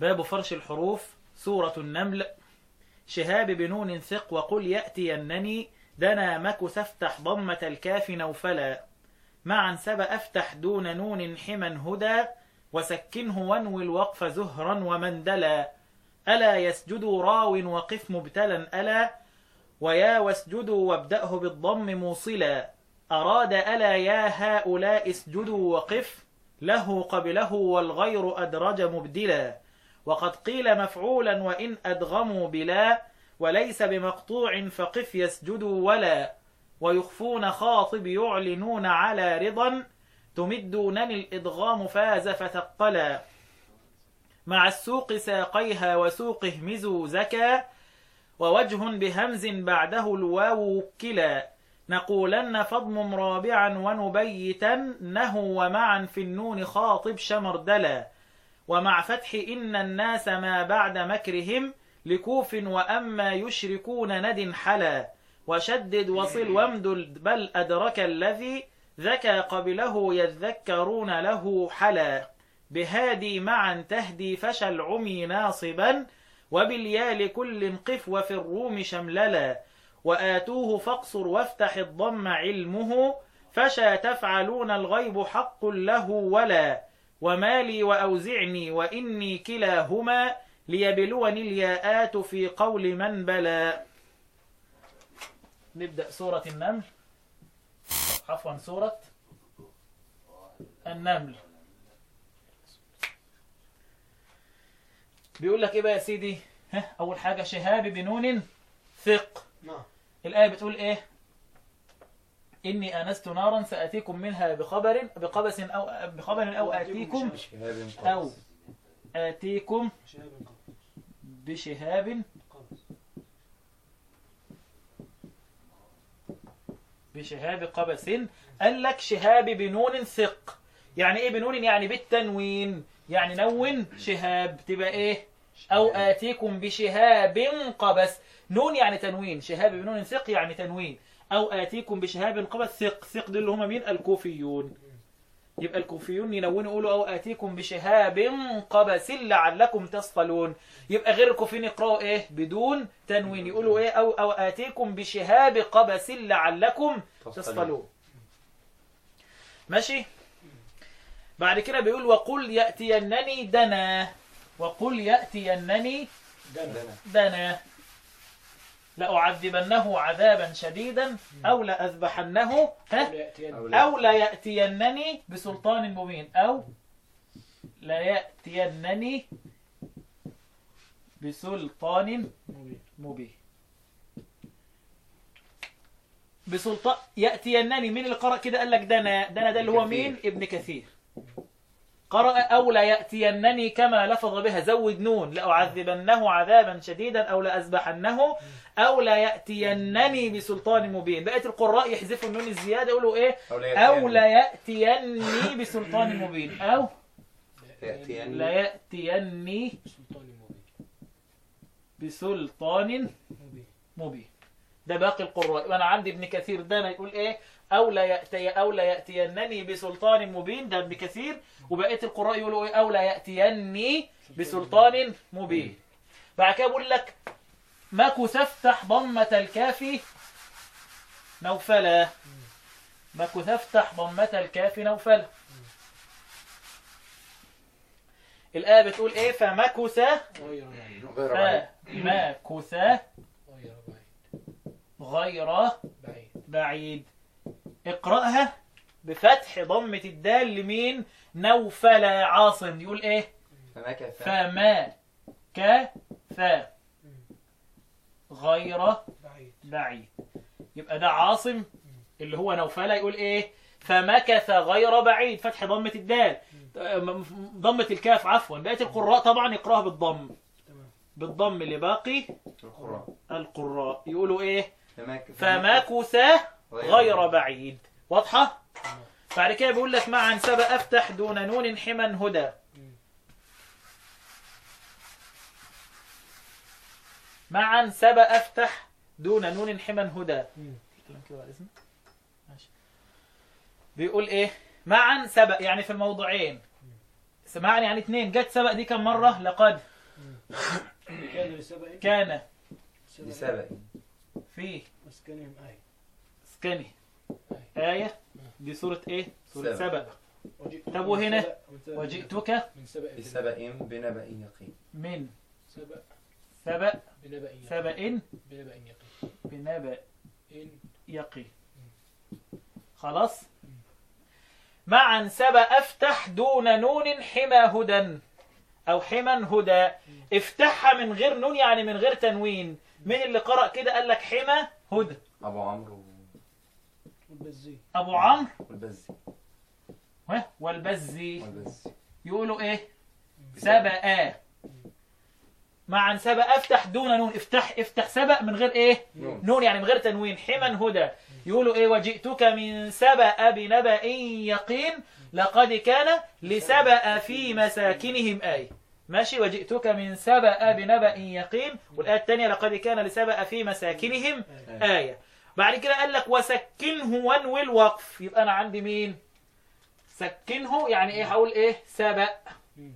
باب فرش الحروف سورة النمل شهاب بنون ثق وقل يأتينني دنا مكث افتح ضمة الكاف نوفلا معا سب أفتح دون نون حما هدى وسكنه وانوي الوقف زهرا ومندلا ألا يسجدوا راو وقف مبتلا ألا ويا واسجدوا وابدأه بالضم موصلا أراد ألا يا هؤلاء اسجدوا وقف له قبله والغير أدرج مبدلا وقد قيل مفعولا وإن أدغموا بلا وليس بمقطوع فقف يسجدوا ولا ويخفون خاطب يعلنون على رضا تمدونني الإدغام فاز فثقلا مع السوق ساقيها وسوق اهمزوا زكا ووجه بهمز بعده الواو وكلا نقولن فضم رابعا ونبيتنه ومعا في النون خاطب شمردلا ومع فتح إن الناس ما بعد مكرهم لكوف وأما يشركون ند حلا وشدد وصل وامدل بل أدرك الذي ذكى قبله يذكرون له حلا بهادي معا تهدي فشى العمي ناصبا وباليا لكل قف وفي الروم شمللا وآتوه فاقصر وافتح الضم علمه فشى تفعلون الغيب حق له ولا ومالي وأوزعني وإني كلاهما ليبلوني الياءات في قول من بلى نبدأ سورة النمل عفوا سورة النمل بيقول لك ايه بقى يا سيدي ها اول حاجة شهاب بنون ثق نعم الآية بتقول ايه إني آنست نارا سآتيكم منها بخبر بقبس أو بخبر أو آتيكم شهاب أو قبس آتيكم شهاب قبس بشهاب قبس بشهاب قبس قال لك شهاب بنون ثق يعني ايه بنون يعني بالتنوين يعني نون شهاب تبقى ايه او اتيكم بشهاب قبس نون يعني تنوين شهاب بنون ثق يعني تنوين او اتيكم بشهاب قبس ثق ثق دول اللي هم مين الكوفيون يبقى الكوفيون ينونوا يقولوا او اتيكم بشهاب قبس لعلكم تصطلون يبقى غير الكوفيين يقراوا ايه بدون تنوين يقولوا ايه او او اتيكم بشهاب قبس لعلكم تصطلون ماشي بعد كده بيقول وقل يأتينني دنا وقل يأتينني دنا دنا لأعذبنه عذابا شديدا أو لأذبحنه ها أو يأتين أو لا. أو لا يأتينني بسلطان مبين أو لا يأتينني بسلطان مبين. مبين بسلطان يأتينني مين اللي قرأ كده قال لك دنا دنا ده اللي هو مين كثير. ابن كثير قرأ أو لا يأتينني كما لفظ بها زود نون لأعذبنه عذابا شديدا أو لأذبحنه أو لا يأتينني بسلطان مبين بقية القراء يحذفوا النون الزيادة يقولوا إيه أو لا يأتيني بسلطان مبين أو يأتيني لا يأتيني سلطان مبين بسلطان مبين مبين ده باقي القراء وانا عندي ابن كثير ده ما يقول ايه او لا ياتي او لا ياتينني بسلطان مبين ده ابن كثير وبقيه القراء يقولوا ايه او لا ياتيني بسلطان مبين بعد كده بقول لك مكث افتح ضمه الكاف نوفلا مكث افتح ضمه الكاف نوفلا الآية بتقول إيه فمكث غير بعيد غير بعيد فمكث غير بعيد غير بعيد بعيد اقرأها بفتح ضمة الدال لمين نوفل عاصم يقول ايه فمكث فما كفى غير بعيد بعيد يبقى ده عاصم اللي هو نوفل يقول ايه فمكث غير بعيد فتح ضمة الدال ضمة الكاف عفوا بقية القراء طبعا يقراها بالضم تمام بالضم اللي باقي القراء القراء يقولوا ايه فمكث فمكث غير بعيد واضحة؟ بعد كده بيقول لك معا سبأ أفتح دون نون حما هدى معا سبأ أفتح دون نون حما هدى مم. الكلام كده بعد إذنك. ماشي. بيقول إيه معا سبأ يعني في الموضوعين معا يعني اثنين جت سبأ دي كم مرة لقد كان لسبأ كان لسبأ في مسكنهم آية سكنه آية دي سورة إيه؟ سورة سبأ. سبأ وجئت طب وهنا؟ من سبأ- وجئتك من سبأ بنبأ. لسبأ بنبأ يقين من سبأ سبأ بنبأ يقين. سبأ بنبأ يقين بنبأ إن يقي خلاص معا سبأ أفتح دون نون حمى هدى أو حما هدى افتحها من غير نون يعني من غير تنوين مين اللي قرأ كده قال لك حمى هدى أبو عمرو والبزي أبو عمرو والبزي ها، والبزي والبزي يقولوا إيه سبأ معا سبأ أفتح دون نون افتح افتح سبأ من غير إيه نون نون يعني من غير تنوين حما هدى يقولوا ايه وجئتك من سبأ بنبأ يقين لقد كان لسبأ في مساكنهم آية ماشي وجئتك من سبأ بنبأ يقين والآية الثانية لقد كان لسبأ في مساكنهم آية بعد كده قال لك وسكنه وانوي الوقف يبقى أنا عندي مين سكنه يعني ايه هقول ايه سبأ مم.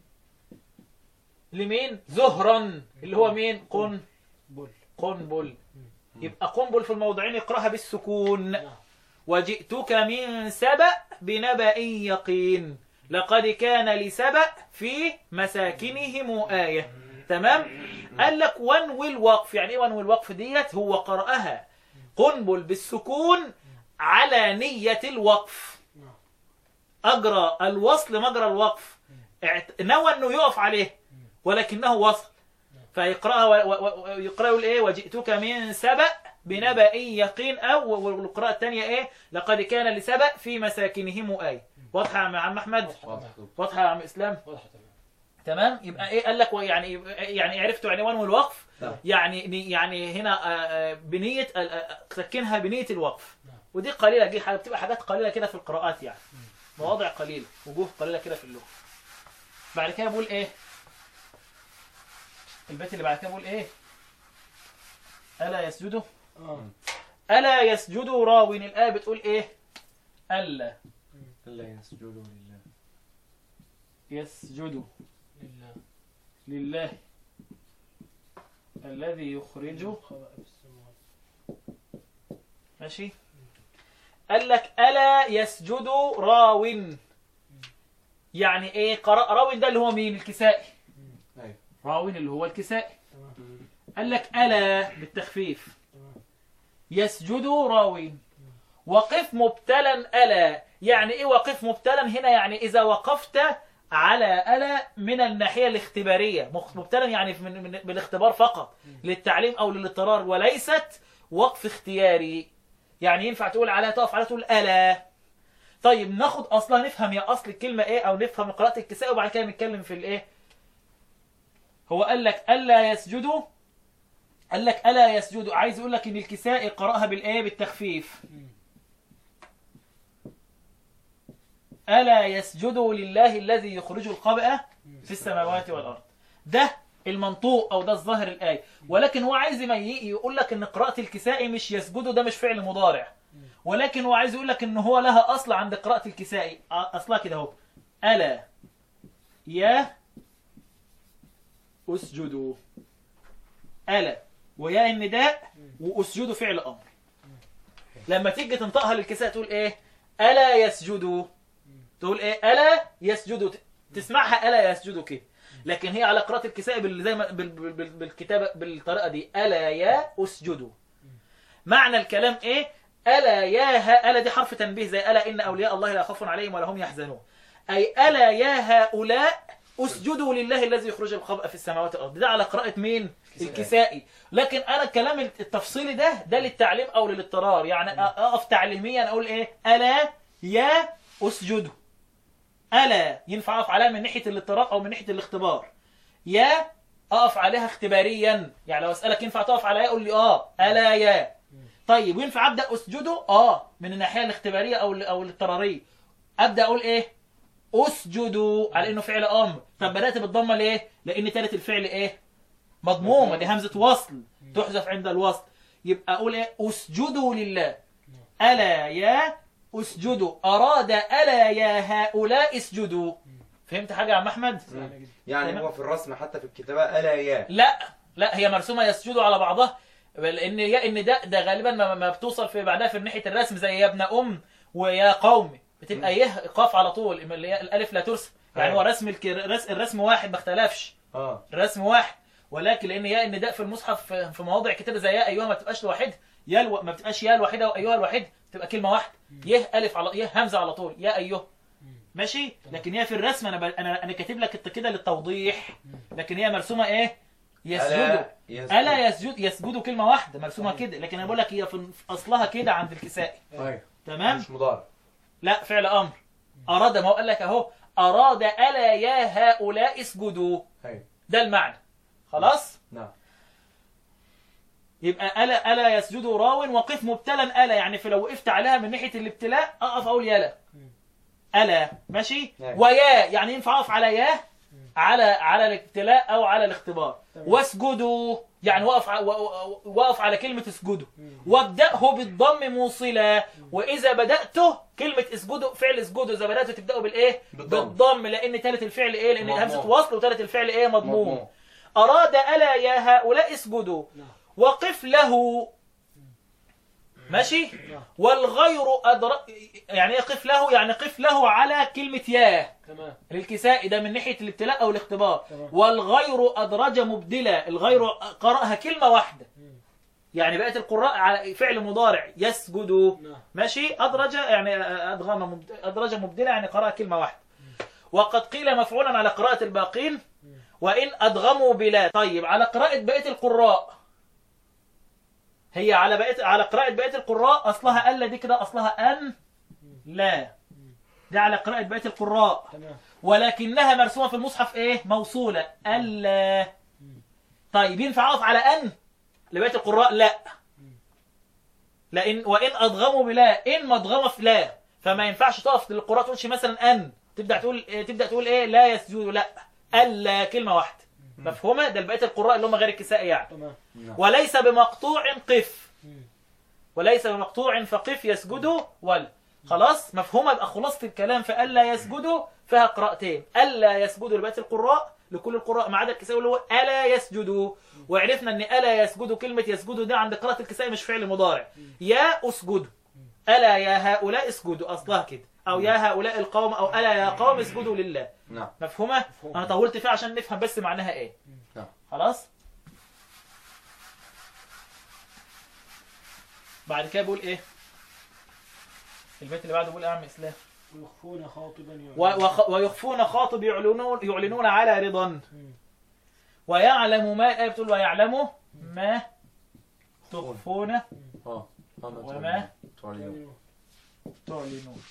لمين زهرا اللي هو مين قن بل قنبل يبقى قنبل في الموضعين اقراها بالسكون نعم وجئتك من سبأ بنبأ يقين لقد كان لسبأ في مساكنهم آية تمام قال لك وانوي الوقف يعني ايه وانوي الوقف ديت هو قرأها قنبل بالسكون على نية الوقف نعم أجرى الوصل مجرى الوقف اعت- نوى أنه يقف عليه ولكنه وصل فيقرأها و- و- ويقرأ يقول إيه وجئتك من سبأ بنبأ يقين أو والقراءة الثانية إيه لقد كان لسبأ في مساكنهم آية واضحة يا عم أحمد واضحة تمام. واضحة يا عم إسلام واضحة تمام تمام يبقى ايه قال لك يعني يعني عرفتوا عنوان والوقف نعم. يعني يعني هنا آه، آه، بنيه آه، آه، سكنها بنيه الوقف نعم. ودي قليله دي حاجة- بتبقى حاجات قليله كده في القراءات يعني مواضع قليله وجوه قليله كده في اللغه بعد كده بقول ايه البيت اللي بعد كده بقول ايه الا يسجدوا اه الا يسجدوا راو الايه بتقول ايه الا ألا يسجدوا لله يسجدوا لله لله الذي يخرج خبأ في السماوات ماشي قال لك ألا يسجد راو يعني ايه قرأ راو ده اللي هو مين الكسائي أيوة راو اللي هو الكسائي تمام قال لك ألا بالتخفيف تمام يسجد راو وقف مبتلا ألا يعني ايه وقف مبتلا هنا يعني إذا وقفت على ألا من الناحية الاختبارية مخ- مبتلا يعني من, من بالاختبار فقط للتعليم أو للاضطرار وليست وقف اختياري يعني ينفع تقول عليها تقف عليها تقول ألا طيب ناخد أصلا نفهم يا أصل الكلمة إيه أو نفهم قراءة الكساء وبعد كده نتكلم في الإيه هو قال لك ألا يسجدوا قال لك ألا يسجدوا عايز يقول لك إن الكسائي قرأها بالإيه بالتخفيف ألا يسجدوا لله الذي يخرج الخبأ في السماوات والأرض ده المنطوق أو ده الظاهر الآية ولكن هو عايز ما ي- يقول لك إن قراءة الكسائي مش يسجدوا ده مش فعل مضارع ولكن هو عايز يقول لك إن هو لها أصل عند قراءة الكسائي أ- أصلها كده أهو ألا يا أسجدوا ألا ويا النداء وأسجدوا فعل أمر لما تيجي تنطقها للكساء تقول إيه ألا يسجدوا تقول ايه الا يسجدوا تسمعها الا يسجدوا كده لكن هي على قراءه الكساء بال- زي ما بال- بال- بال- بالكتابه بالطريقه دي الا يا اسجدوا معنى الكلام ايه الا يا ها الا دي حرف تنبيه زي الا ان اولياء الله لا خوف عليهم ولا هم يحزنون اي الا يا هؤلاء اسجدوا لله الذي يخرج الخبأ في السماوات والارض ده على قراءه مين الكسائي لكن انا الكلام التفصيلي ده ده للتعليم او للاضطرار يعني أ- اقف تعليميا اقول ايه الا يا اسجدوا ألا ينفع أقف عليها من ناحية الاضطرار أو من ناحية الاختبار يا أقف عليها اختباريا يعني لو أسألك ينفع تقف عليها يقول لي آه ألا يا طيب وينفع أبدأ أسجده آه من الناحية الاختبارية أو ال- أو الاضطرارية أبدأ أقول إيه أسجدوا على إنه فعل أمر طب بدأت بالضمة ليه لأن تالت الفعل إيه مضمومة دي همزة وصل تحذف عند الوصل يبقى أقول إيه أسجدوا لله ألا يا اسجدوا أراد ألا يا هؤلاء اسجدوا فهمت حاجه يا عم احمد سهلة جدا يعني تمام. هو في الرسم حتى في الكتابة ألا يا لا لا هي مرسومه يسجدوا على بعضها لان يا ان ده ده غالبا ما, ما بتوصل في بعدها في ناحيه الرسم زي يا ابن ام ويا قوم بتبقى يه قاف على طول اللي هي الالف لا ترسم يعني هو أيوة. رسم الك- الرس- الرسم واحد ما اختلفش اه الرسم واحد ولكن لان يا ان ده في المصحف في- في مواضع كتير زي يا ايها ما بتبقاش لوحدها يا الو... ما بتبقاش يا الوحيده وايها الوحيد بتبقى كلمه واحده يه الف على يه همزه على طول يا ايها ماشي لكن هي في الرسم انا ب... انا انا كاتب لك الت- كده للتوضيح لكن هي مرسومه ايه يسجدوا ألا يسجد الا يسجد يسجدوا كلمه واحده مرسومه صحيح. كده لكن انا بقول لك هي في في اصلها كده عند الكسائي أيوة تمام مش مضارع لا فعل امر اراد ما هو قال لك اهو اراد الا يا هؤلاء اسجدوا أيوة ده المعنى خلاص نعم يبقى الا الا يسجدوا راو وقف مبتلا الا يعني في لو وقفت عليها من ناحيه الابتلاء اقف اقول يلا الا ماشي نعم. ويا يعني ينفع اقف على يا على على الابتلاء او على الاختبار تمام. واسجدوا يعني وقف ع- و- و- وقف على كلمه اسجدوا مم. وابداه بالضم موصلا واذا بداته كلمه اسجدوا فعل اسجدوا اذا بداته تبداه بالايه بالضم. بالضم لان ثالث الفعل ايه لان مضموم. همزه وصل وثالث الفعل ايه مضموم مضموم. اراد الا يا هؤلاء اسجدوا نعم وقف له ماشي نعم والغير أدر... يعني ايه قف له يعني قف له على كلمة ياه تمام للكساء ده من ناحية الابتلاء أو الاختبار تمام. والغير أدرج مبدلة الغير قرأها كلمة واحدة مم. يعني بقية القراء على فعل مضارع يسجد نعم ماشي أدرج يعني أدغم مبد... أدرج مبدلة يعني قرأ كلمة واحدة وقد قيل مفعولا على قراءة الباقين وإن أدغموا بلا طيب على قراءة بقية القراء هي على بقية على قراءة بقية القراء أصلها ألا دي كده أصلها أن لا دي على قراءة بقية القراء تمام ولكنها مرسومة في المصحف إيه موصولة ألا طيب ينفع أقف على أن لبقية القراء لا لأن وإن أضغموا بلا إن مضغمة في لا فما ينفعش تقف للقراء تقولش مثلا أن تبدأ تقول إيه تبدأ تقول إيه لا يسجدوا لا ألا كلمة واحدة مفهومة ده لبقية القراء اللي هم غير الكساء يعني تمام نعم وليس بمقطوع قف مم. وليس بمقطوع فقف يسجدوا ولا خلاص مفهومة يبقى خلاصة الكلام فألا يسجدوا فيها قراءتين ألا يسجدوا لبقية القراء لكل القراء ما عدا الكسائي اللي هو ألا يسجدوا وعرفنا أن ألا يسجدوا كلمة يسجدوا ده عند قراءة الكسائي مش فعل مضارع يا أسجدوا ألا يا هؤلاء اسجدوا أصلها كده أو يا هؤلاء القوم أو ألا يا قوم اسجدوا لله نعم مفهومة؟ مفهوم. أنا طولت فيها عشان نفهم بس معناها إيه نعم خلاص بعد كده بيقول ايه البيت اللي بعده بيقول ايه يا عم اسلام ويخفون خاطبا يعلن. و- وخ- ويخفون خاطب يعلنون يعلنون على رضا مم. ويعلم ما الايه بتقول ويعلم ما تخفون اه آه، ما وما تعلنون تعلنون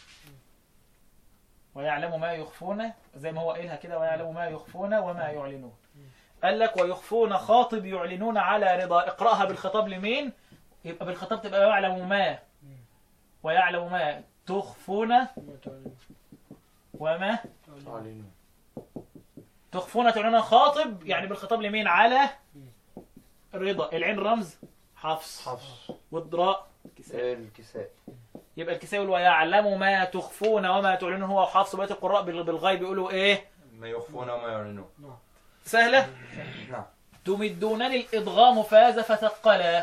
ويعلم ما يخفون زي ما هو قايلها كده ويعلم ما يخفون وما يعلنون قال لك ويخفون خاطب يعلنون على رضا اقرأها بالخطاب لمين يبقى بالخطاب تبقى يعلم ما ويعلم ما تخفون وما تعلنون. وما تعلنون. تعلنون تخفون تعلنون خاطب يعني بالخطاب لمين على رضا العين رمز حفص حفص والضراء كساء الكساء يبقى الكساء يقول ويعلم ما تخفون وما تعلنون هو وحفص بقيه القراء بال- بالغيب يقولوا ايه ما يخفون وما يعلنون نعم سهله نعم تمدونني الادغام فاز فتقلا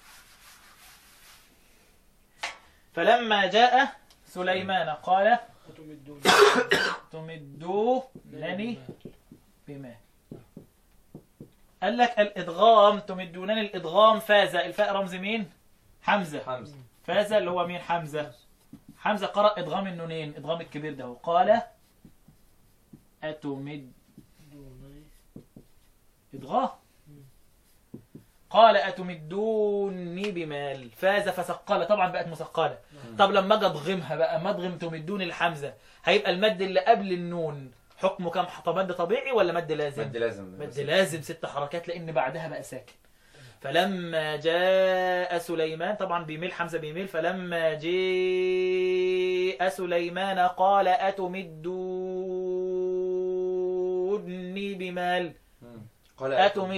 فلما جاء سليمان قال وتمدون تمدونني بما قال لك الادغام تمدونني الادغام فاز الفاء رمز مين حمزه حمزة فاز اللي هو مين حمزه حمزه قرأ ادغام النونين ادغام الكبير ده قال اتمد دوني. إدغام قال أتمدوني بمال فاز فثقل طبعا بقت مثقلة طب لما اجي اضغمها بقى ما اضغم تمدوني الحمزة هيبقى المد اللي قبل النون حكمه كم طب مد طبيعي ولا مد لازم مد لازم مد لازم ست حركات لان بعدها بقى ساكن فلما جاء سليمان طبعا بيميل حمزة بيميل فلما جاء سليمان قال أتمدوني بمال مم. قال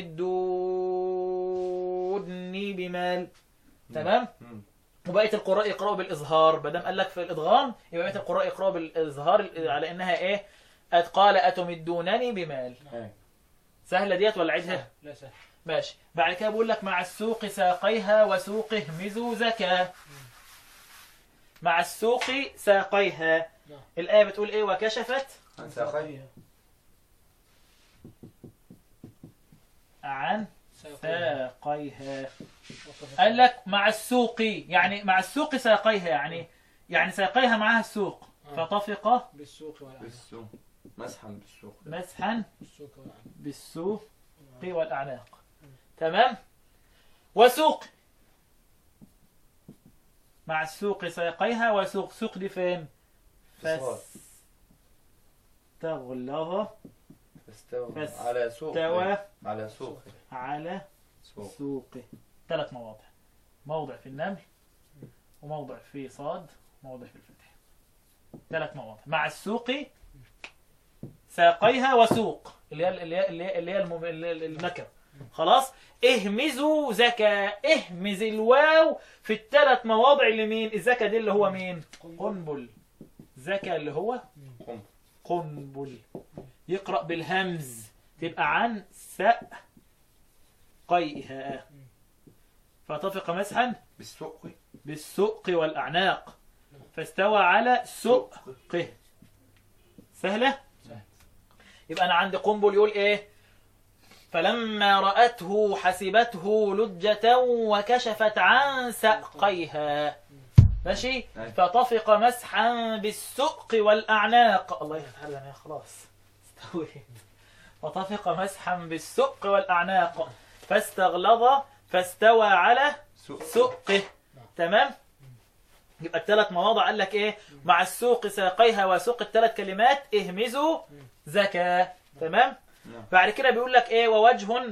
أتمدوني بمال تمام مم. وبقيه القراء يقراوا بالاظهار ما دام قال لك في الادغام يبقى بقيه القراء يقراوا بالاظهار على انها ايه أت قال أتمدونني بمال إيه. سهلة ديت ولا عيدها سهل. لا سهل ماشي بعد كده بقول لك مع السوق ساقيها وسوق اهمزوا زكاة مع السوق ساقيها نعم. الآية بتقول إيه وكشفت عن ساقيه عن ساقيها ساقيها وصفت. قال لك مع السوق يعني مع السوق ساقيها يعني يعني ساقيها معها السوق آه. فطفق بالسوق والأعناق بالسوق مسحا بالسوق مسحا بالسوق والأعناق بالسوق والأعناق تمام وسوق مع السوق ساقيها وسوق سوق دي فين بالصاد. فاستغلظ استوى فاستوى. على سوق على سوق على سوق سوقه ثلاث مواضع موضع في النمل وموضع في صاد وموضع في الفتح ثلاث مواضع مع السوق ساقيها وسوق اللي هي اللي هي اللي هي, اللي هي المم- اللي هي النكره خلاص اهمزوا زكا اهمز الواو في الثلاث مواضع اللي مين الزكا دي اللي هو مين قنبل زكا اللي هو قم قنبل يقرأ بالهمز تبقى عن سأقيها فطفق مسحا بالسوق بالسوق والأعناق فاستوى على سوقه سهلة سهل. يبقى أنا عندي قنبل يقول إيه فلما رأته حسبته لجة وكشفت عن ساقيها ماشي أي. فطفق مسحا بالسوق والأعناق الله يفتح لنا يا خلاص استويت فطفق مسحا بالسوق والأعناق فاستغلظ فاستوى على سوق سوقه تمام يبقى الثلاث مواضع قال لك ايه مع السوق ساقيها وسوق الثلاث كلمات اهمزوا زكاة تمام نعم. بعد كده بيقول لك ايه ووجه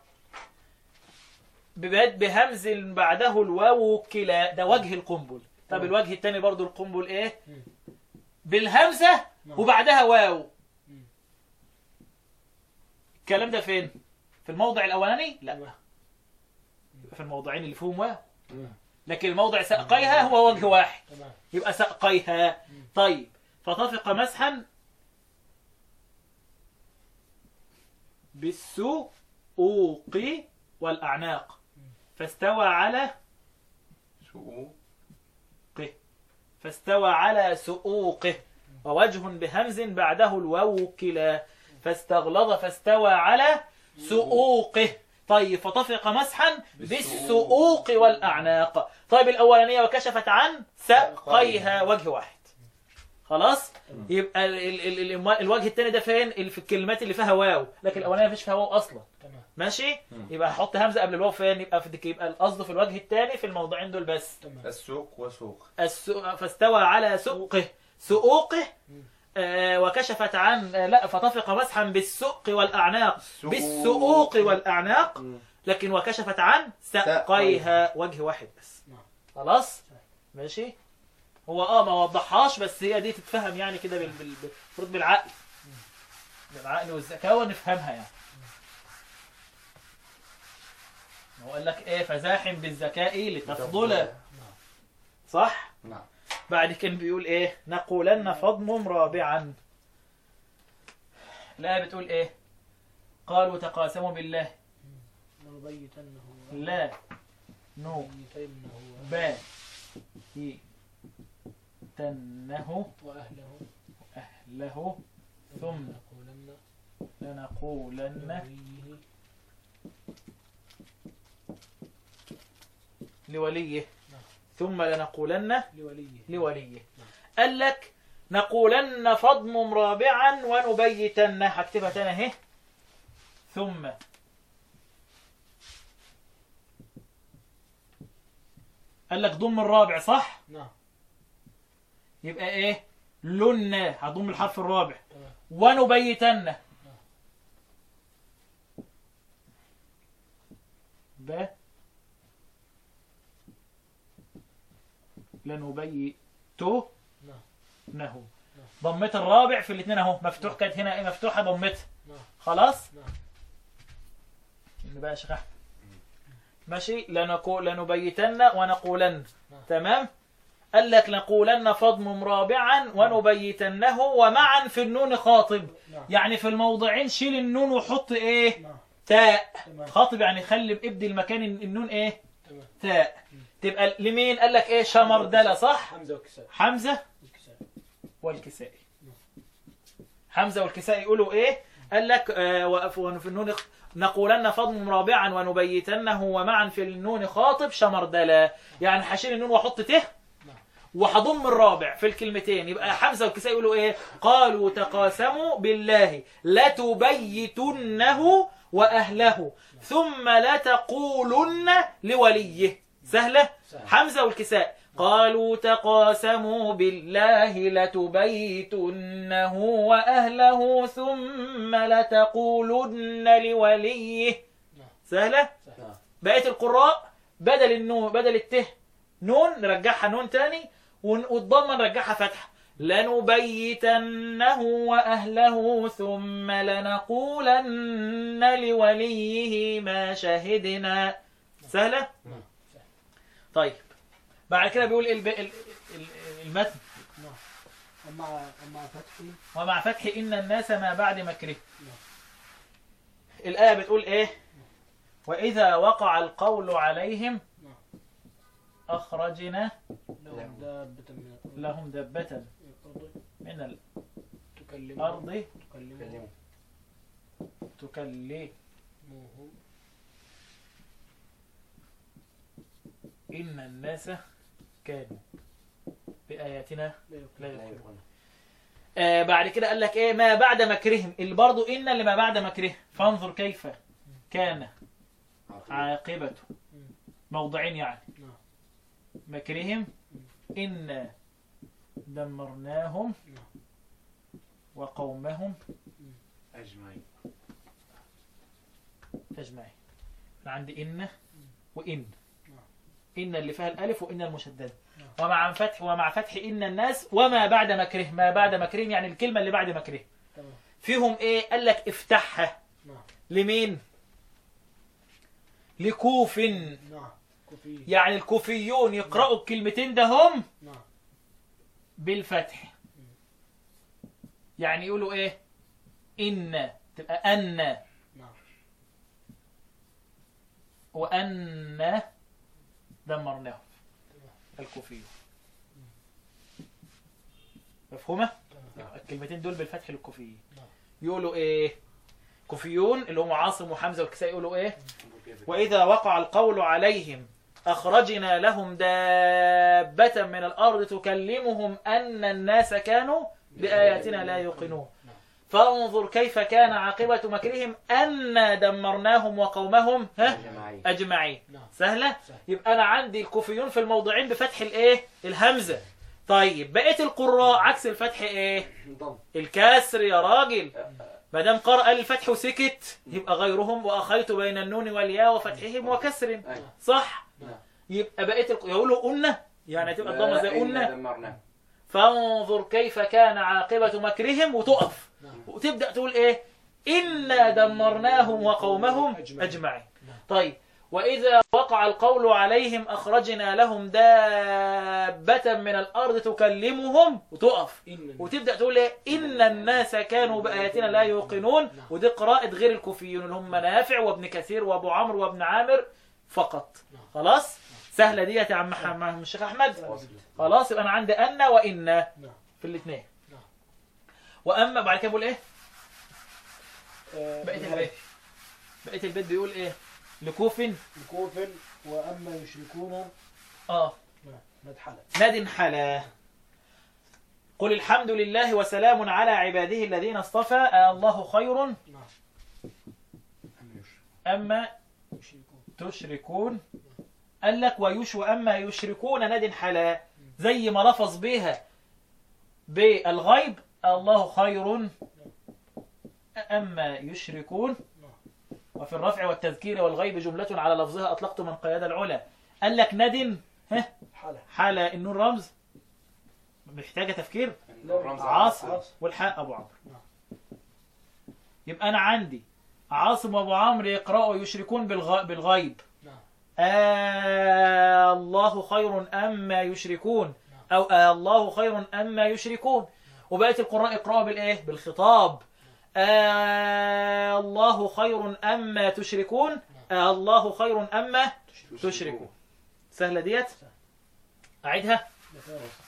ببد بهمز بعده الواو كلا ده وجه القنبل طب نعم. الوجه الثاني برضو القنبل ايه مم. بالهمزة نعم. وبعدها واو مم. الكلام ده فين في الموضع الاولاني لا تمام. في الموضعين اللي فيهم واو تمام. لكن الموضع ساقيها هو وجه واحد تمام يبقى ساقيها طيب فطفق مسحا بالسوق والأعناق فاستوى على سوق فاستوى على سؤوقه ووجه بهمز بعده الواو كلا فاستغلظ فاستوى على سؤوقه طيب فطفق مسحا بالسؤوق والأعناق طيب الأولانية وكشفت عن ساقيها وجه واحد خلاص يبقى ال ال ال ال الوجه الثاني ده فين ال- في الكلمات اللي فيها واو لكن الأولانية مفيش فيها واو أصلا تمام ماشي مم. يبقى هحط همزة قبل الواو فين يبقى في يبقى القصد في الوجه الثاني في الموضوعين دول بس تمام السوق وسوق السو... فاستوى على سوقه سؤوقه آه وكشفت عن آه لا فطفق مسحا بالسوق والأعناق السوق. بالسؤوق والأعناق مم. لكن وكشفت عن ساقيها وجه واحد بس نعم. خلاص ماشي هو اه ما وضحهاش بس هي دي تتفهم يعني كده بال... بال... المفروض بالعقل بالعقل والذكاوة نفهمها يعني هو قال لك ايه فزاحم بالذكاء لتفضل صح نعم بعد كان بيقول ايه نقولن فضم رابعا الآية بتقول ايه قالوا تقاسموا بالله لنبيتنه لا نو لنبيتنه با ي تنه وأهله أهله ثم لنقولن لنقولن لوليه لوليه نعم. ثم لنقولن لوليه لوليه قال لك نقولن فضم رابعا ونبيتن هكتبها تاني اهي ثم قال لك ضم الرابع صح نعم يبقى ايه لنا هضم الحرف الرابع تمام ونبيتن ب لنبيته نعم نهو ضمت الرابع في الاثنين اهو مفتوح كانت هنا ايه مفتوحه ضمتها نعم خلاص نعم اللي بقى يا شيخ احمد ماشي لنقول لنبيتن ونقولن نعم. تمام قال لك نقولن فضم رابعا ونبيتنه ومعا في النون خاطب نعم يعني في الموضعين شيل النون وحط ايه نعم تاء تمام خاطب يعني خلي ابدي المكان النون ايه تمام تاء تبقى لمين قال لك ايه شمردله صح حمزة وكساء حمزه الكساء والكسائي حمزه والكسائي يقولوا ايه قال لك آه وف- وفي النون خ- نقولن فضم رابعا ونبيتنه ومعا في النون خاطب شمردله يعني هشيل النون واحط ته وهضم الرابع في الكلمتين يبقى حمزه والكسائي يقولوا ايه قالوا تقاسموا بالله لتبيتنه واهله ثم لتقولن لوليه سهله سهل. حمزه والكساء قالوا تقاسموا بالله لتبيتنه واهله ثم لتقولن لوليه نعم. سهله نعم بقيه القراء بدل النون بدل الته نون نرجعها نون تاني ون- والضمه نرجعها فتحه لنبيتنه واهله ثم لنقولن لوليه ما شهدنا سهله نعم سهل. طيب بعد كده بيقول إيه الب... ال- ال- المتن نعم ومع ومع فتحي ومع فتح ان الناس ما بعد مكره نعم. الايه بتقول ايه واذا وقع القول عليهم نعم. اخرجنا لهم دابة من الأرض لهم دابة الأرض من تكلمهم الأرض تكلمهم تكلمهم إن الناس كانوا بآياتنا لا لا يقول يؤمنون آه بعد كده قال لك إيه ما بعد مكرهم اللي برضو إن اللي ما بعد مكره فانظر كيف كان عاقبته موضعين يعني نعم. مكرهم إنا دمرناهم نعم. وقومهم أجمعين أجمعين أنا عندي إن وإن نعم. إن اللي فيها الألف وإن المشددة نعم. ومع فتح ومع فتح إن الناس وما بعد مكره ما بعد مكره يعني الكلمة اللي بعد مكره تمام فيهم إيه قال لك افتحها نعم لمين لكوف نعم كفي يعني الكوفيون يقرأوا الكلمتين ده هم نعم بالفتح يعني يقولوا ايه إن تبقى أن نعم وأن دمرناهم الكوفيون مفهومة؟ تمام الكلمتين دول بالفتح للكوفيين نعم. يقولوا ايه كوفيون اللي هم عاصم وحمزة والكسائي يقولوا ايه وإذا وقع القول عليهم أخرجنا لهم دابة من الأرض تكلمهم أن الناس كانوا بآياتنا لا يوقنون نعم. فانظر كيف كان عاقبة مكرهم أنا دمرناهم وقومهم ها أجمعين أجمعين نعم سهلة سهل. يبقى أنا عندي الكوفيون في الموضعين بفتح الإيه الهمزة طيب بقية القراء عكس الفتح إيه ضم الكسر يا راجل ما دام قرأ الفتح وسكت يبقى غيرهم وأخيت بين النون والياء وفتحهم وكسر أي. صح نعم. يبقى بقية الق... يقولوا قلنا يعني تبقى الضمة زي إنا قلنا دمرناه فانظر كيف كان عاقبة مكرهم وتقف نعم. وتبدأ تقول ايه إنا دمرناهم وقومهم أجمعين. أجمعين نعم. طيب وإذا وقع القول عليهم أخرجنا لهم دابة من الأرض تكلمهم وتقف إن وتبدأ تقول ايه إن الناس كانوا بآياتنا لا يوقنون نعم. ودي قراءة غير الكوفيون اللي هم نافع وابن كثير وابو عمرو وابن عامر فقط نعم. خلاص سهلة ديت يا عم محمد عم الشيخ أحمد وصل. خلاص يبقى أنا عندي أن وإن نعم في الاثنين نعم. وأما بعد كده بقول إيه آه، بقية نعم. البيت بقية البيت بيقول إيه لكوف الكوف وأما يشركون آه نعم مدحلة ناد حلا قل الحمد لله وسلام على عباده الذين اصطفى آه الله خير نعم أما يشركون تشركون قال لك ويش وأما يشركون ناد حلا زي ما لفظ بها بالغيب الله خير أما يشركون وفي الرفع والتذكير والغيب جملة على لفظها أطلقت من قياد العلا قال لك ند ها حالة حالة النون رمز محتاجة تفكير الرمز عاصم عاصم. والحاء أبو عمرو نعم. يبقى أنا عندي عاصم وأبو عمرو يقرأوا يشركون بالغ... بالغيب نعم آه الله خير أما يشركون نعم. أو آه الله خير أما يشركون وبقية القراء يقرأوا بالإيه بالخطاب آه الله خير أما تشركون آه الله خير أما تشركون سهلة ديت أعيدها ده فيها وصل.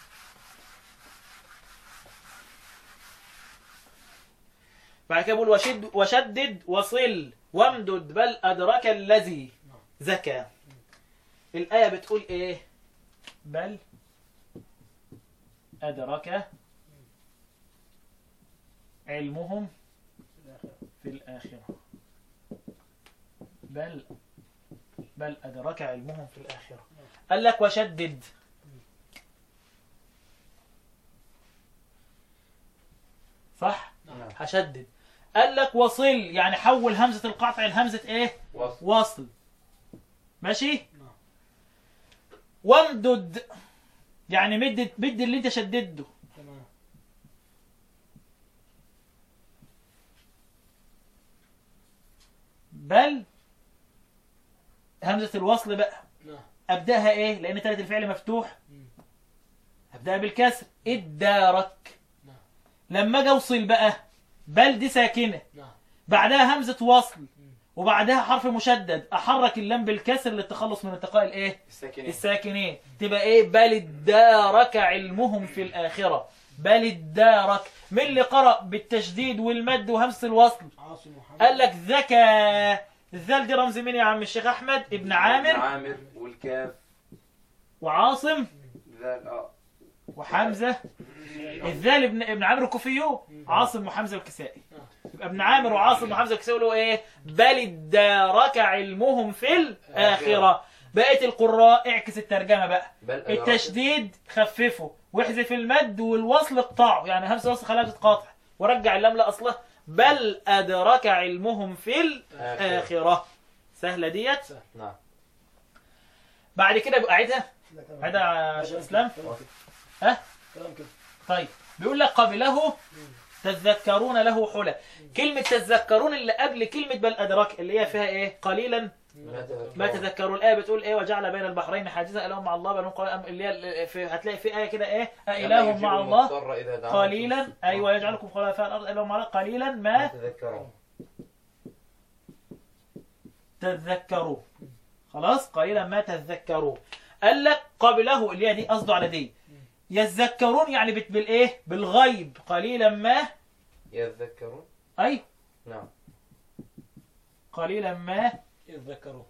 بعد كده بيقول وشد وشدد وصل وامدد بل أدرك الذي زكى الآية بتقول إيه بل أدرك علمهم في الآخرة. في الآخرة بل بل أدرك علمهم في الآخرة قال لك وشدد صح نعم هشدد قال لك وصل يعني حول همزة القطع لهمزة ايه وصل وصل ماشي نعم. وامدد يعني مد مد اللي انت شدده تمام بل همزة الوصل بقى نعم ابداها ايه لان تالت الفعل مفتوح مم. ابداها بالكسر ادارك نعم لما اجي اوصل بقى بل دي ساكنه نعم بعدها همزه وصل مم. وبعدها حرف مشدد احرك اللام بالكسر للتخلص من التقاء الايه الساكنين الساكنين تبقى ايه بل ادارك علمهم في الاخره بل ادارك من اللي قرأ بالتشديد والمد وهمزه الوصل عاصم محمد قال لك ذكى الذال دي رمز مين يا عم الشيخ احمد ابن عامر عامر والكاف وعاصم ذال اه وحمزه الذال ابن ابن عامر الكوفيو عاصم وحمزه الكسائي يبقى ابن عامر وعاصم وحمزه الكسائي له ايه بل ادارك علمهم في الاخره بقيه القراء اعكس الترجمه بقى بل أدرك. التشديد خففه واحذف المد والوصل اقطعه يعني همزه وصل خلاها تتقاطع ورجع اللام لاصلها بل ادرك علمهم في الاخره سهله ديت نعم بعد كده بقى اعيدها لا، كلام اعيدها يا كده. شيخ اسلام كلام كده. ها كلام كده طيب بيقول لك قبله تذكرون له حلى كلمة تذكرون اللي قبل كلمة بل أدرك اللي هي فيها إيه قليلا ما تذكرون. ما تذكروا الآية بتقول إيه وجعل بين البحرين حاجزا إله مع الله بينهم قليلا اللي هي في هتلاقي في آية كده إيه لما أإله يجيب مع الله المضطر إذا دعاكم. قليلا أيوة يجعلكم خلفاء الأرض إله مع الله قليلا ما ما تذكرون تذكروا خلاص قليلا ما تذكروا قال لك قبله اللي هي دي قصده على دي يذكرون يعني بت- بالايه بالغيب قليلا ما يذكرون اي نعم قليلا ما يتذكروا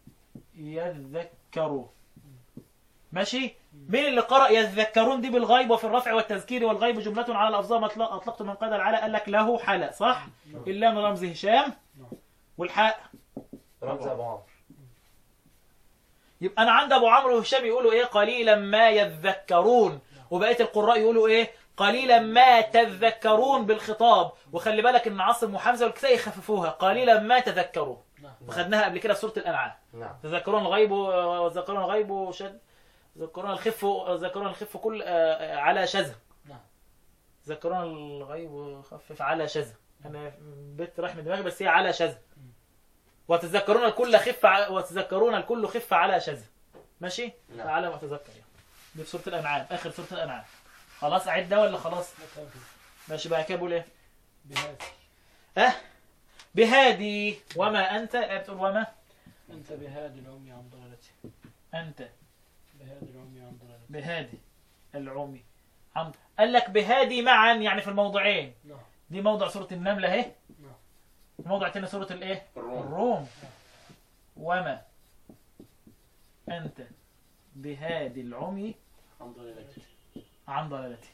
يذكروا ماشي مين اللي قرأ يذكرون دي بالغيب وفي الرفع والتذكير والغيب جملة على الأفظام أطلق- أطلقت من قدر على قال لك له حلا صح اللام رمز هشام والحاء رمز أبو عمرو يبقى أنا عند أبو عمرو وهشام يقولوا إيه قليلا ما يذكرون وبقية القراء يقولوا إيه قليلا ما تذكرون بالخطاب وخلي بالك إن عاصم وحمزة والكسائي يخففوها قليلا ما تذكروا نعم وخدناها قبل كده في سورة الأنعام نعم تذكرون الغيب وتذكرون الغيب وشد تذكرون الخف تذكرون الخف كل آه، آه، على شذا نعم. تذكرون الغيب وخفف على شذا انا بيت راح من دماغي بس هي على شذا وتذكرون الكل خف ع- وتذكرون الكل خف على شذا ماشي نعم. على ما اتذكر يعني دي في سوره الانعام اخر سوره الانعام خلاص اعد ده ولا خلاص لا، كلام كده. ماشي بقى كده بقول ايه بهذا اه بهادي وما انت آه، بتقول وما أنت بهادي العمي عن ضلالته انت بهادي العمي عن ضلالته بهادي العمي عم قال لك بهادي معا يعني في الموضعين نعم دي موضع سورة النملة اهي نعم موضع تاني سورة الايه الروم الروم وما انت بهادي العمي عن ضلالته عن ضلالته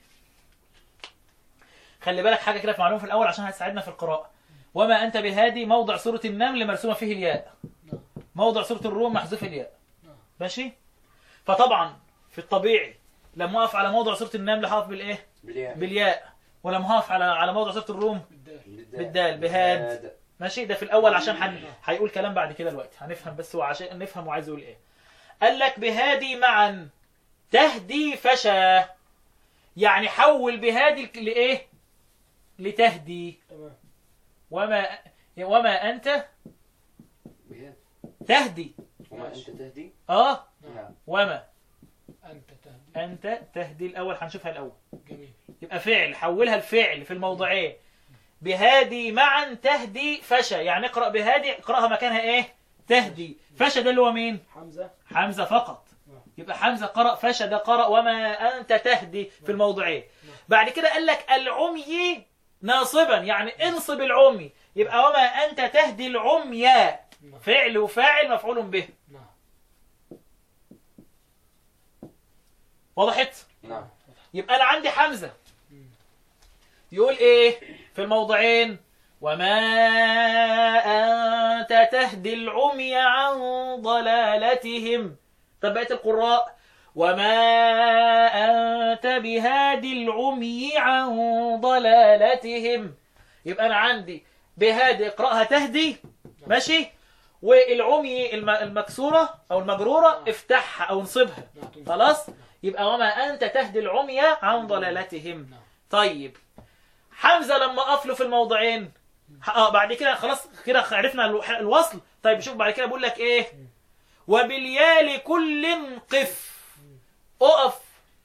خلي بالك حاجة كده في معلومة في الأول عشان هتساعدنا في القراءة وما أنت بهادي موضع سورة النمل مرسومة فيه الياء نعم موضع سورة الروم محذوف الياء نعم. ماشي فطبعا في الطبيعي لما أقف على موضع سورة النمل هقف بالإيه بالياء بالياء ولما هقف على على موضع سورة الروم بالدال بالدال، بهاد. ماشي ده في الاول عشان حن... هيقول كلام بعد كده دلوقتي هنفهم بس هو عشان نفهم هو عايز يقول ايه قال لك بهادي معا تهدي فشا يعني حول بهادي الك- لايه لتهدي تمام وما وما انت بهاد. تهدي وما أنت تهدي اه نعم وما أنت تهدي أنت تهدي الأول هنشوفها الأول جميل يبقى فعل حولها الفعل في الموضعين بهادي معا تهدي فشا يعني اقرأ بهادي اقرأها مكانها ايه تهدي فشا ده اللي هو مين حمزة حمزة فقط يبقى حمزة قرأ فشا ده قرأ وما أنت تهدي في الموضعين بعد كده قال لك العمي ناصبا يعني انصب العمي يبقى وما أنت تهدي العمي نعم فعل وفاعل مفعول به نعم وضحت نعم يبقى أنا عندي حمزة مم. يقول ايه في الموضعين وما أنت تهدي العمي عن ضلالتهم طب بقية القراء وما أنت بهادي العمي عن ضلالتهم يبقى أنا عندي بهادي اقرأها تهدي ماشي والعمي الم- المكسورة أو المجرورة افتحها أو انصبها نعم خلاص يبقى وما أنت تهدي العمي عن ضلالتهم نعم طيب حمزة لما قفله في الموضعين اه بعد كده خلاص كده عرفنا الو- الوصل طيب شوف بعد كده بقول لك ايه وباليا لكل قف اقف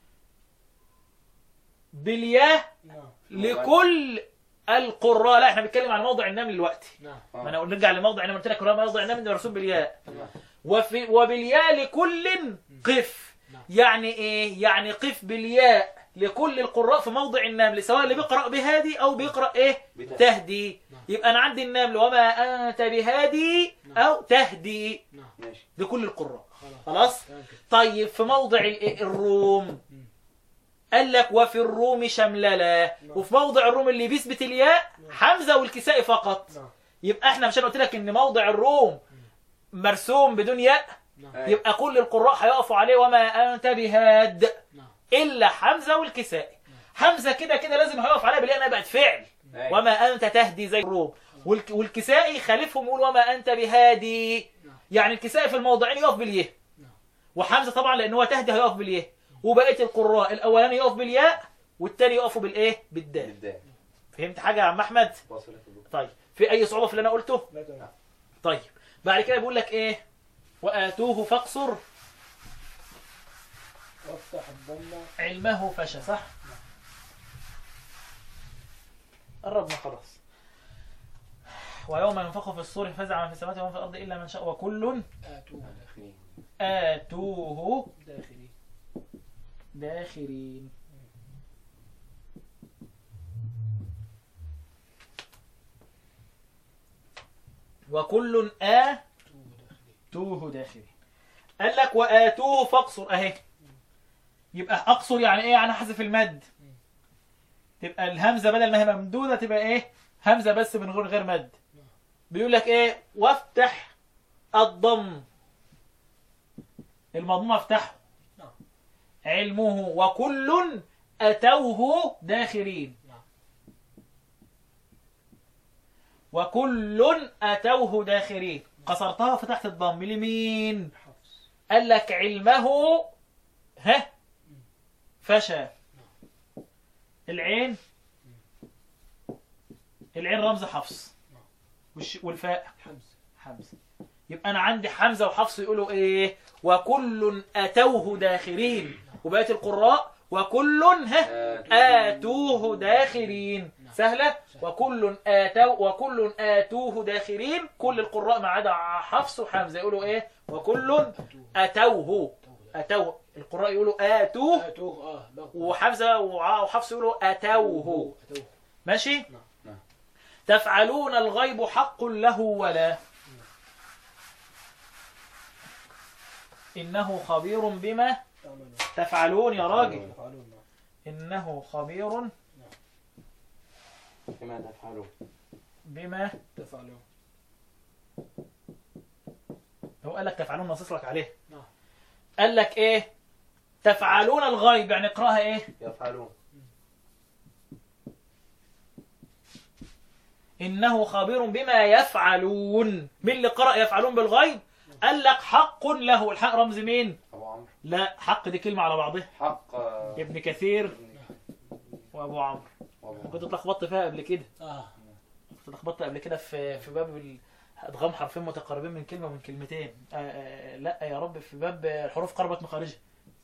بالياه نعم لكل القراء لا احنا بنتكلم عن موضع النمل دلوقتي نعم ما انا نرجع لموضع انا قلت لك هو موضع النمل ده مرسوم بالياء نعم وفي وبالياء لكل قف نعم. يعني ايه يعني قف بالياء لكل القراء في موضع النمل سواء اللي بيقرأ بهادي او بيقرأ ايه بتهدي. تهدي نعم. يبقى انا عندي النمل وما انت بهادي نعم. او تهدي نعم ماشي لكل القراء خلاص خلاص تمام كده طيب في موضع ال- الروم مم. قال لك وفي الروم شمللا نعم. وفي موضع الروم اللي بيثبت الياء نعم. حمزة والكسائي فقط نعم يبقى احنا مش أنا قلت لك ان موضع الروم مرسوم بدون ياء نعم أيوة. يبقى كل القراء هيقفوا عليه وما انت بهاد نعم الا حمزه والكسائي حمزه كده كده لازم هيقف عليها بلانها بقت فعل أيوة. وما انت تهدي زي الروم والك والكسائي خالفهم يقول وما انت بهادي نعم. يعني الكسائي في الموضعين يقف باليه نعم. وحمزه طبعا لان هو تهدي هيقف باليه وبقيه القراء الاولاني يقف بالياء والتاني يقفوا بالايه بالدال بالدال فهمت حاجه يا عم احمد وصلت الدكتور طيب في اي صعوبه في اللي انا قلته لا تمام طيب بعد كده بيقول لك ايه واتوه فاقصر وافتح الضمة علمه فشى صح قربنا خلاص ويوم ينفخ في الصور فزع من في السماوات ومن في الارض الا من شاء وكل آتوه داخلين اتوه داخلين داخرين وكل آتوه توه داخلين داخرين قال لك وآتوه فاقصر اهي يبقى اقصر يعني ايه يعني احذف المد تبقى الهمزه بدل ما هي ممدوده تبقى ايه همزه بس من غير غير مد بيقول لك ايه وافتح الضم المضموم افتحه نعم. علمه وكل اتوه داخرين نعم. وكل اتوه داخرين قصرتها وفتحت الضم لمين حفص قال لك علمه ها فشى العين العين رمز حفص والش- والفاء حمزة حمزة يبقى أنا عندي حمزة وحفص يقولوا إيه وكل أتوه داخرين وبقية القراء وكل ها آتوه داخرين سهلة وكل آتوا وكل آتوه داخرين كل القراء ما عدا حفص وحمزة يقولوا إيه وكل أتوه أتوه توه أتوه القراء يقولوا آتوه آتوه اه لغة. وحمزة وع- وحفص يقولوا أتوه أتوه ماشي نعم. نعم. تفعلون الغيب حق له ولا إنه خبير بما تعملون تفعلون يا راجل تفعلون نعم. إنه خبير كما تفعلون بما تفعلون هو قال لك تفعلون نصص لك عليه نعم. قال لك إيه تفعلون الغيب يعني اقراها إيه يفعلون إنه خبير بما يفعلون مين اللي قرأ يفعلون بالغيب قال لك حق له الحق رمز مين أبو عمرو لا حق دي كلمة على بعضها حق آه، ابن كثير ابن- وابو عمرو وأبو كنت اتلخبطت فيها قبل كده اه كنت اتلخبطت قبل كده في في باب ال- ادغام حرفين متقاربين من كلمه ومن كلمتين آه آه لا يا رب في باب الحروف قربت مخارجها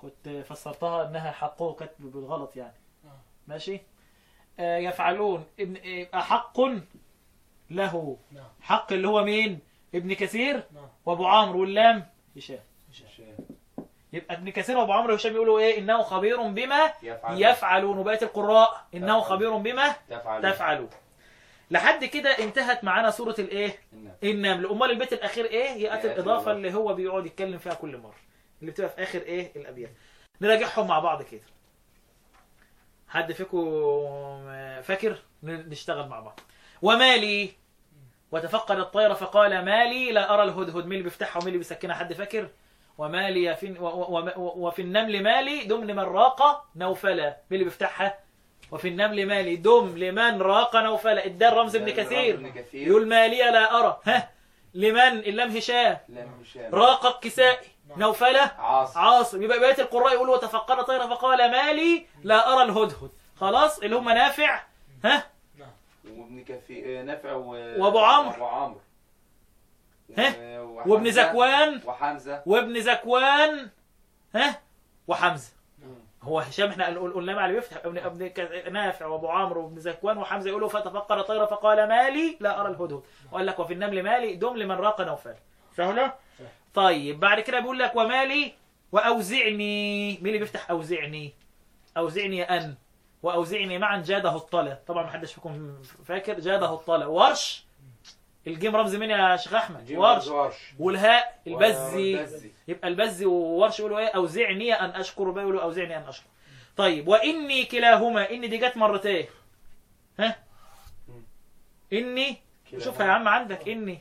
كنت فسرتها انها حقه كانت بالغلط يعني آه. ماشي آه يفعلون ابن آه، أحق له نعم حق اللي هو مين ابن كثير نعم وابو عمرو واللام هشام شيء. يبقى ابن كثير وابو عمرو وهشام يقولوا ايه انه خبير بما يفعل يفعلون وبقيه القراء انه تفعل. خبير بما تفعل تفعلون لحد كده انتهت معانا سوره الايه النمل. النمل امال البيت الاخير ايه ياتي يأتي الاضافه الإضافة. اللي هو بيقعد يتكلم فيها كل مره اللي بتبقى في اخر ايه الابيات نراجعهم مع بعض كده حد فيكم فاكر ن- نشتغل مع بعض ومالي وتفقد الطير فقال مالي لا ارى الهدهد مين اللي بيفتحها ومين اللي بيسكنها حد فاكر ومالي في و- و- و- وفي النمل مالي دم لمن راق نوفلا مين اللي بيفتحها وفي النمل مالي دم لمن راق نوفلا ادى رمز ابن رمز كثير ابن كثير. يقول مالي لا ارى ها لمن اللام هشام لم هشام راق الكسائي نوفله عاصم عاصم يبقى بقيه القراء يقولوا وتفقد طير فقال مالي لا ارى الهدهد خلاص اللي هم نافع ها وابن كثير نافع و... وأبو عمرو. وابو عمرو ها؟ و- وابن وحمزة. زكوان. وحمزه وابن زكوان ها وحمزه نعم هو هشام احنا قل- قلنا مع اللي بيفتح ابن ابن ك- نافع وابو عمرو وابن زكوان وحمزه يقولوا فتفقد طير فقال مالي لا ارى الهدهد وقال لك وفي النمل مالي دم لمن راق نوفل سهله صح. طيب بعد كده بيقول لك ومالي واوزعني مين اللي بيفتح اوزعني اوزعني ان واوزعني معا جاده الطلا طبعا ما حدش فيكم فاكر جاده الطلا ورش الجيم رمز مين يا شيخ احمد جيم ورش ورش والهاء البزي والبزي. يبقى البزي وورش يقولوا ايه اوزعني ان اشكر بقى يقولوا اوزعني ان اشكر طيب واني كلاهما اني دي جت مرتين ها مم. اني كلاهما. شوفها يا عم عندك اني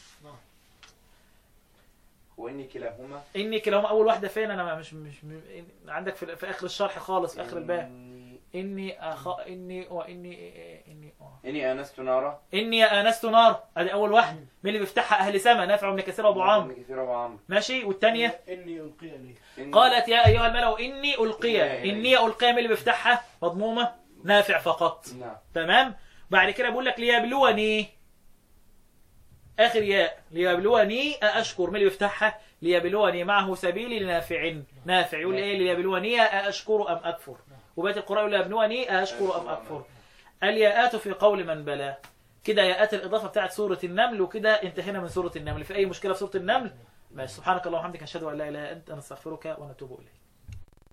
واني كلاهما اني كلاهما اول واحده فين انا مش مش, مش عندك في, في اخر الشرح خالص في اخر الباب إني- اني أخ... اني واني اني آه. اني انست نارا اني انست نار ادي اول واحده مين اللي بيفتحها اهل سما نافع بن كثير ابو عمرو ابن كثير ابو عمرو ماشي والثانيه إني ألقي لي إني- قالت يا ايها الملأ اني القي إلهي. اني القي مين اللي بيفتحها مضمومه نافع فقط نعم تمام بعد كده بقول لك ليبلوني اخر ياء ليبلوني أأشكر مين اللي بيفتحها ليبلوني معه سبيلي لنافع نافع يقول ايه ليبلوني أأشكر ام اكفر وبقيه القراء يقول ليبلوني أأشكر ام اكفر الياءات في قول من بلا كده ياءات الاضافه بتاعت سوره النمل وكده انتهينا من سوره النمل في اي مشكله في سوره النمل ماشي سبحانك اللهم وبحمدك اشهد ان لا اله الا انت نستغفرك ونتوب اليك